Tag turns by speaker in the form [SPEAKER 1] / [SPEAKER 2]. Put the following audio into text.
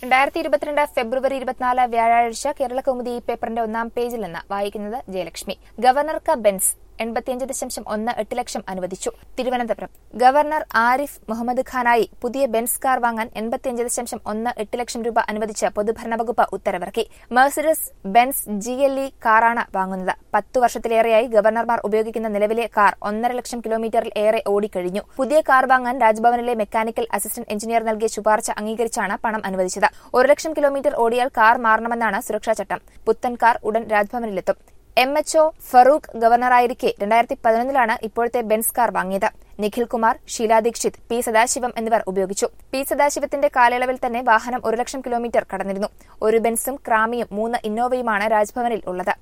[SPEAKER 1] രണ്ടായിരത്തി ഇരുപത്തിരണ്ട് ഫെബ്രുവരി ഇരുപത്തിനാല് വ്യാഴാഴ്ച കേരള കൗമുദി ഈ പേപ്പറിന്റെ ഒന്നാം പേജിൽ നിന്ന് വായിക്കുന്നത് ജയലക്ഷ്മി ഗവർണർക്ക് ബെൻസ് എൺപത്തിയഞ്ച് ദശാംശം ഒന്ന് എട്ട് ലക്ഷം അനുവദിച്ചു തിരുവനന്തപുരം ഗവർണർ ആരിഫ് മുഹമ്മദ് ഖാനായി പുതിയ ബെൻസ് കാർ വാങ്ങാൻ എൺപത്തിയഞ്ച് ദശാംശം ഒന്ന് എട്ട് ലക്ഷം രൂപ അനുവദിച്ച് പൊതുഭരണ വകുപ്പ് ഉത്തരവിറക്കി Mercedes Benz G L E കാറാണ് വാങ്ങുന്നത് പത്തു വർഷത്തിലേറെയായി ഗവർണർമാർ ഉപയോഗിക്കുന്ന നിലവിലെ കാർ ഒന്നര ലക്ഷം കിലോമീറ്ററിൽ ഏറെ ഓടിക്കഴിഞ്ഞു പുതിയ കാർ വാങ്ങാൻ രാജ്ഭവനിലെ മെക്കാനിക്കൽ അസിസ്റ്റന്റ് എഞ്ചിനീയർ നൽകിയ ശുപാർശ അംഗീകരിച്ചാണ് പണം അനുവദിച്ചത് ഒരു ലക്ഷം കിലോമീറ്റർ ഓടിയാൽ കാർ മാറണമെന്നാണ് സുരക്ഷാ ചട്ടം പുത്തൻ കാർ ഉടൻ രാജ്ഭവനിലെത്തും എം എച്ച് ഒ ഫറൂഖ് ഗവർണറായിരിക്കെ രണ്ടായിരത്തി പതിനൊന്നിലാണ് ഇപ്പോഴത്തെ ബെൻസ് കാർ വാങ്ങിയത് നിഖിൽ കുമാർ ഷീല ദീക്ഷിത് പി സദാശിവം എന്നിവർ ഉപയോഗിച്ചു പി സദാശിവത്തിന്റെ കാലയളവിൽ തന്നെ വാഹനം ഒരു ലക്ഷം കിലോമീറ്റർ കടന്നിരുന്നു ഒരു ബെൻസും ക്രാമിയും മൂന്ന് ഇന്നോവയുമാണ് രാജ്ഭവനിൽ ഉള്ളത്